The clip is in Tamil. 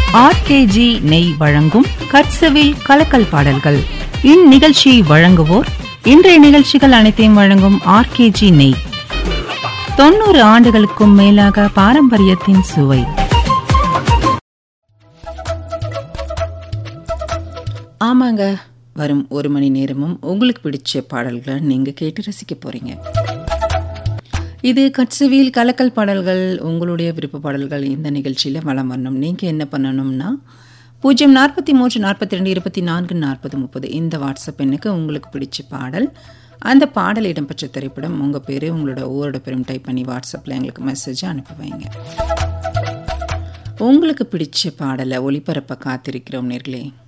ஆர்கேஜி நெய் வழங்கும் கட்சவில் கலக்கல் பாடல்கள் இந்நிகழ்ச்சியை வழங்குவோர் இன்றைய நிகழ்ச்சிகள் அனைத்தையும் வழங்கும் ஆர்கேஜி நெய் தொண்ணூறு ஆண்டுகளுக்கும் மேலாக பாரம்பரியத்தின் சுவை ஆமாங்க வரும் ஒரு மணி நேரமும் உங்களுக்கு பிடிச்ச பாடல்களை நீங்கள் கேட்டு ரசிக்க போகிறீங்க இது கட்சுவியில் கலக்கல் பாடல்கள் உங்களுடைய விருப்ப பாடல்கள் இந்த நிகழ்ச்சியில் வளம் வரணும் நீங்கள் என்ன பண்ணணும்னா பூஜ்ஜியம் நாற்பத்தி மூன்று நாற்பத்தி ரெண்டு இருபத்தி நான்கு நாற்பது முப்பது இந்த வாட்ஸ்அப் எண்ணுக்கு உங்களுக்கு பிடிச்ச பாடல் அந்த பாடல் இடம்பெற்ற திரைப்படம் உங்கள் பேர் உங்களோட ஊரோட பேரும் டைப் பண்ணி வாட்ஸ்அப்பில் எங்களுக்கு மெசேஜ் அனுப்பி வைங்க உங்களுக்கு பிடிச்ச பாடலை ஒளிபரப்ப காத்திருக்கிறோம் நேர்களே